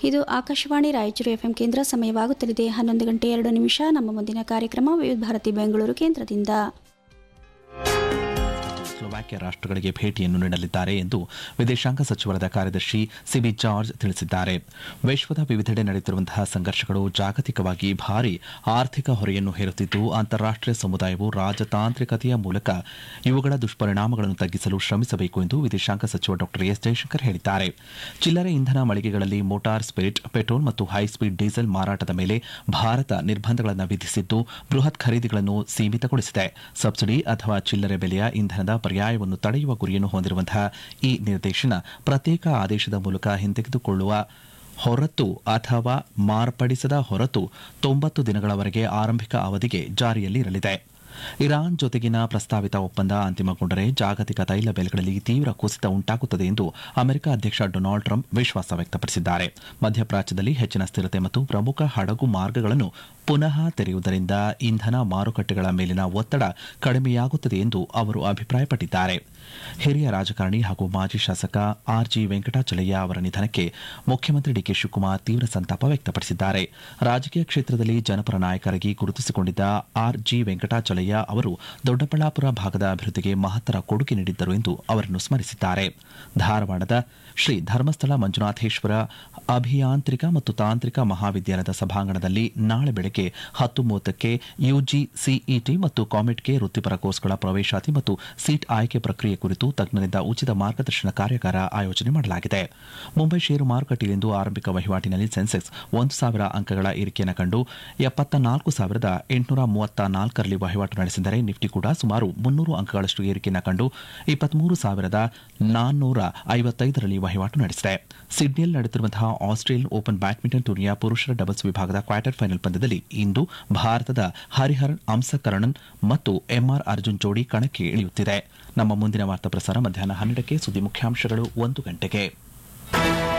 ಇದು ಆಕಾಶವಾಣಿ ರಾಯಚೂರು ಎಫ್ಎಂ ಕೇಂದ್ರ ಸಮಯವಾಗುತ್ತಲಿದೆ ಹನ್ನೊಂದು ಗಂಟೆ ಎರಡು ನಿಮಿಷ ನಮ್ಮ ಮುಂದಿನ ಕಾರ್ಯಕ್ರಮ ವಿವಿಧ ಭಾರತಿ ಬೆಂಗಳೂರು ಕೇಂದ್ರದಿಂದ ಸ್ಲೋವಾಕಿಯಾ ರಾಷ್ಟ್ರಗಳಿಗೆ ಭೇಟಿಯನ್ನು ನೀಡಲಿದ್ದಾರೆ ಎಂದು ವಿದೇಶಾಂಗ ಸಚಿವಾಲಯದ ಕಾರ್ಯದರ್ಶಿ ಸಿಬಿ ಜಾರ್ಜ್ ತಿಳಿಸಿದ್ದಾರೆ ವಿಶ್ವದ ವಿವಿಧೆಡೆ ನಡೆಯುತ್ತಿರುವಂತಹ ಸಂಘರ್ಷಗಳು ಜಾಗತಿಕವಾಗಿ ಭಾರಿ ಆರ್ಥಿಕ ಹೊರೆಯನ್ನು ಹೇರುತ್ತಿದ್ದು ಅಂತಾರಾಷ್ಟೀಯ ಸಮುದಾಯವು ರಾಜತಾಂತ್ರಿಕತೆಯ ಮೂಲಕ ಇವುಗಳ ದುಷ್ಪರಿಣಾಮಗಳನ್ನು ತಗ್ಗಿಸಲು ಶ್ರಮಿಸಬೇಕು ಎಂದು ವಿದೇಶಾಂಗ ಸಚಿವ ಡಾ ಎಸ್ ಜಯಶಂಕರ್ ಹೇಳಿದ್ದಾರೆ ಚಿಲ್ಲರೆ ಇಂಧನ ಮಳಿಗೆಗಳಲ್ಲಿ ಮೋಟಾರ್ ಸ್ಪಿರಿಟ್ ಪೆಟ್ರೋಲ್ ಮತ್ತು ಹೈಸ್ಪೀಡ್ ಡೀಸೆಲ್ ಮಾರಾಟದ ಮೇಲೆ ಭಾರತ ನಿರ್ಬಂಧಗಳನ್ನು ವಿಧಿಸಿದ್ದು ಬೃಹತ್ ಖರೀದಿಗಳನ್ನು ಸೀಮಿತಗೊಳಿಸಿದೆ ಸಬ್ಸಿಡಿ ಅಥವಾ ಚಿಲ್ಲರೆ ಬೆಲೆಯ ಇಂಧನದ ಪರ್ಯಾಯವನ್ನು ತಡೆಯುವ ಗುರಿಯನ್ನು ಹೊಂದಿರುವಂತಹ ಈ ನಿರ್ದೇಶನ ಪ್ರತ್ಯೇಕ ಆದೇಶದ ಮೂಲಕ ಹಿಂತೆಗೆದುಕೊಳ್ಳುವ ಹೊರತು ಅಥವಾ ಮಾರ್ಪಡಿಸದ ಹೊರತು ತೊಂಬತ್ತು ದಿನಗಳವರೆಗೆ ಆರಂಭಿಕ ಅವಧಿಗೆ ಜಾರಿಯಲ್ಲಿರಲಿದೆ ಇರಾನ್ ಜೊತೆಗಿನ ಪ್ರಸ್ತಾವಿತ ಒಪ್ಪಂದ ಅಂತಿಮಗೊಂಡರೆ ಜಾಗತಿಕ ತೈಲ ಬೆಲೆಗಳಲ್ಲಿ ತೀವ್ರ ಕುಸಿತ ಉಂಟಾಗುತ್ತದೆ ಎಂದು ಅಮೆರಿಕ ಅಧ್ಯಕ್ಷ ಡೊನಾಲ್ಡ್ ಟ್ರಂಪ್ ವಿಶ್ವಾಸ ವ್ಯಕ್ತಪಡಿಸಿದ್ದಾರೆ ಮಧ್ಯಪ್ರಾಚ್ಯದಲ್ಲಿ ಹೆಚ್ಚಿನ ಸ್ಥಿರತೆ ಮತ್ತು ಪ್ರಮುಖ ಹಡಗು ಮಾರ್ಗಗಳನ್ನು ಪುನಃ ತೆರೆಯುವುದರಿಂದ ಇಂಧನ ಮಾರುಕಟ್ಟೆಗಳ ಮೇಲಿನ ಒತ್ತಡ ಕಡಿಮೆಯಾಗುತ್ತದೆ ಎಂದು ಅವರು ಅಭಿಪ್ರಾಯಪಟ್ಟಿದ್ದಾರೆ ಹಿರಿಯ ರಾಜಕಾರಣಿ ಹಾಗೂ ಮಾಜಿ ಶಾಸಕ ಆರ್ ಜಿ ವೆಂಕಟಾಚಲಯ್ಯ ಅವರ ನಿಧನಕ್ಕೆ ಮುಖ್ಯಮಂತ್ರಿ ಡಿಕೆ ಶಿವಕುಮಾರ್ ತೀವ್ರ ಸಂತಾಪ ವ್ಯಕ್ತಪಡಿಸಿದ್ದಾರೆ ರಾಜಕೀಯ ಕ್ಷೇತ್ರದಲ್ಲಿ ಜನಪರ ನಾಯಕರಾಗಿ ಗುರುತಿಸಿಕೊಂಡಿದ್ದ ಆರ್ ಜಿ ವೆಂಕಟಾಚಲಯ್ಯ ಅವರು ದೊಡ್ಡಬಳ್ಳಾಪುರ ಭಾಗದ ಅಭಿವೃದ್ಧಿಗೆ ಮಹತ್ತರ ಕೊಡುಗೆ ನೀಡಿದ್ದರು ಎಂದು ಅವರನ್ನು ಸ್ಮರಿಸಿದ್ದಾರೆ ಧಾರವಾಡದ ಶ್ರೀ ಧರ್ಮಸ್ಥಳ ಮಂಜುನಾಥೇಶ್ವರ ಅಭಿಯಾಂತ್ರಿಕ ಮತ್ತು ತಾಂತ್ರಿಕ ಮಹಾವಿದ್ಯಾಲಯದ ಸಭಾಂಗಣದಲ್ಲಿ ನಾಳೆ ಬೆಳಗ್ಗೆ ಹತ್ತು ಮೂವತ್ತಕ್ಕೆ ಯುಜಿ ಸಿಇಟಿ ಮತ್ತು ಕಾಮೆಟ್ಗೆ ವೃತ್ತಿಪರ ಕೋರ್ಸ್ಗಳ ಪ್ರವೇಶಾತಿ ಮತ್ತು ಸೀಟ್ ಆಯ್ಕೆ ಪ್ರಕ್ರಿಯೆ ಕುರಿತು ತಜ್ಞರಿಂದ ಉಚಿತ ಮಾರ್ಗದರ್ಶನ ಕಾರ್ಯಾಗಾರ ಆಯೋಜನೆ ಮಾಡಲಾಗಿದೆ ಮುಂಬೈ ಷೇರು ಮಾರುಕಟ್ಟೆಯಲ್ಲಿಂದು ಆರಂಭಿಕ ವಹಿವಾಟಿನಲ್ಲಿ ಸೆನ್ಸೆಕ್ಸ್ ಒಂದು ಸಾವಿರ ಅಂಕಗಳ ಏರಿಕೆಯನ್ನು ಕಂಡು ಎಪ್ಪತ್ತ ನಾಲ್ಕು ಸಾವಿರದ ಎಂಟುನೂರ ಮೂವತ್ತ ನಾಲ್ಕರಲ್ಲಿ ವಹಿವಾಟು ನಡೆಸಿದರೆ ನಿಫ್ಟಿ ಕೂಡ ಸುಮಾರು ಮುನ್ನೂರು ಅಂಕಗಳಷ್ಟು ಏರಿಕೆಯನ್ನು ಕಂಡು ಇಪ್ಪತ್ಮೂರು ಸಾವಿರದ ನಾನ್ನೂರ ಐವತ್ತೈದರಲ್ಲಿ ವಹಿವಾಟು ನಡೆಸಿದೆ ಸಿಡ್ನಿಯಲ್ಲಿ ನಡೆಯುತ್ತಿರುವಂತಹ ಆಸ್ಟ್ರೇಲಿಯನ್ ಓಪನ್ ಬ್ಯಾಡ್ಮಿಂಟನ್ ಟೂರ್ನಿಯ ಪುರುಷರ ಡಬಲ್ಸ್ ವಿಭಾಗದ ಕ್ವಾರ್ಟರ್ ಫೈನಲ್ ಪಂದ್ಯದಲ್ಲಿ ಇಂದು ಭಾರತದ ಹರಿಹರನ್ ಅಂಸಕರಣನ್ ಮತ್ತು ಎಂಆರ್ ಅರ್ಜುನ್ ಜೋಡಿ ಕಣಕ್ಕೆ ಇಳಿಯುತ್ತಿದೆ ನಮ್ಮ ಮುಂದಿನ ವಾರ್ತಾ ಪ್ರಸಾರ ಮಧ್ಯಾಹ್ನ ಹನ್ನೆರಡಕ್ಕೆ ಸುದ್ದಿ ಮುಖ್ಯಾಂಶಗಳು ಒಂದು ಗಂಟೆಗೆ